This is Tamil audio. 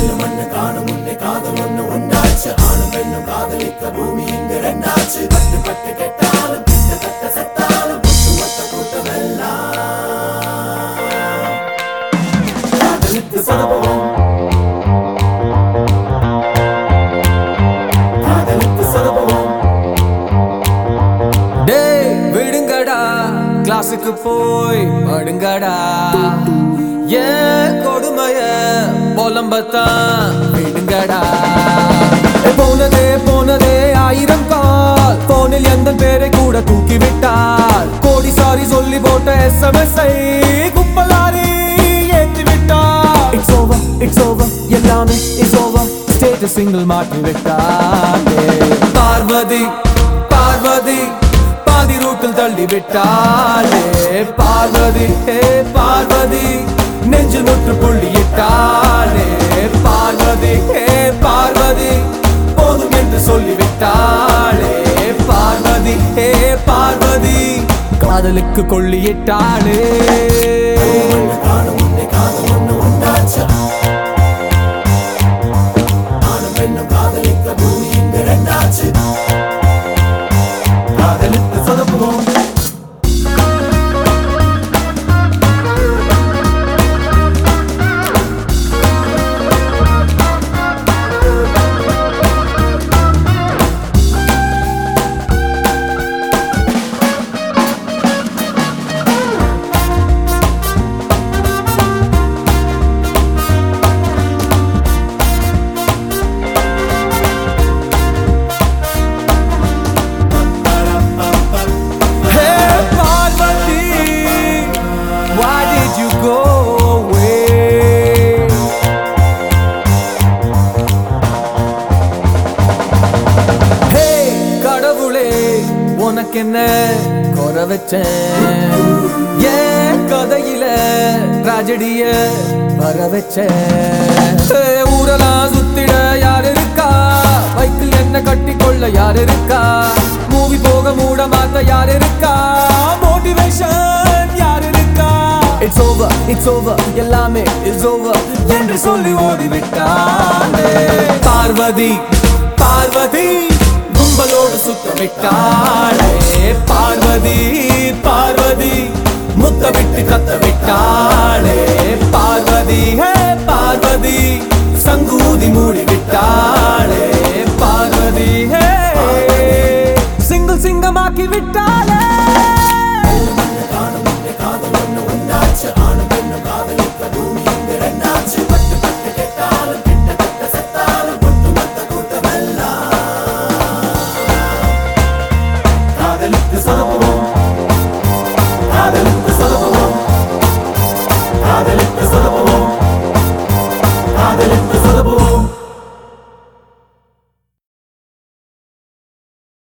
கல்லு மண்ணு காணும் முன்னே காதல் ஒண்ணு உண்டாச்சு ஆணும் பெண்ணும் காதலிக்க பூமி இங்கு ரெண்டாச்சு பட்டு பட்டு கெட்டாலும் கிட்ட தட்ட செத்தாலும் ஒட்டு மொத்த கூட்டம் எல்லாம் காதலுக்கு சதபவம் காதலுக்கு சதபவம் டேய் விடுங்கடா கிளாஸுக்கு போய் படுங்கடா ஏன் கொடுமைய புலம்பத்தான் விடுங்கடா ஏ, போனதே போனதே ஆயிரம் கால் போனில் எந்த பேரை கூட தூக்கி விட்டார் கோடி சாரி சொல்லி போட்ட எஸ்எம்எஸ் ஐ கும்பலாரி ஏற்றி விட்டார் இட்ஸ் ஓவர் இட்ஸ் ஓவர் எல்லாமே இட்ஸ் ஓவர் ஸ்டேட்டஸ் சிங்கிள் மாற்றி விட்டார் பார்வதி பார்வதி பாதி ரூட்டில் தள்ளி விட்டாளே பார்வதி ஹே பார்வதி நெஞ்சில் முற்று புள்ளியிட்டாளே பார்வதி ஹே பார்வதி போதும் என்று சொல்லிவிட்டாளே பார்வதி ஹே பார்வதி காதலுக்கு கொள்ளியிட்டாளே மண்ணு காணும் முன்னே காதல் ஒண்ணு உண்டாச்சு ஆணும் பெண்ணும் காதலிக்க பூமி இங்கு ரெண்டாச்சு காதலுக்கு சொதப்புவோம் Hey Parvati, why did you go away? Hey கடவுளே உனக்கு என்ன குறை வச்சேன் ஏன் கதையில ட்ராஜடிய வர வச்சேன் Hey, ஊரெல்லாம் சுத்திட யார் இருக்கா பைக்கில் என்ன கட்டி கொள்ள யார் இருக்கா மூவி போக மூட மாத்த யார் இருக்கா மோட்டிவேஷன் யார் இருக்கா இட்ஸ் ஓவர் இட்ஸ் ஓவர் எல்லாமே இட்ஸ் ஓவர் என்று சொல்லி ஓடிவிட்டானே பார்வதி பார்வதி கும்பலோடு சுத்த விட்டாளே பார்வதி பார்வதி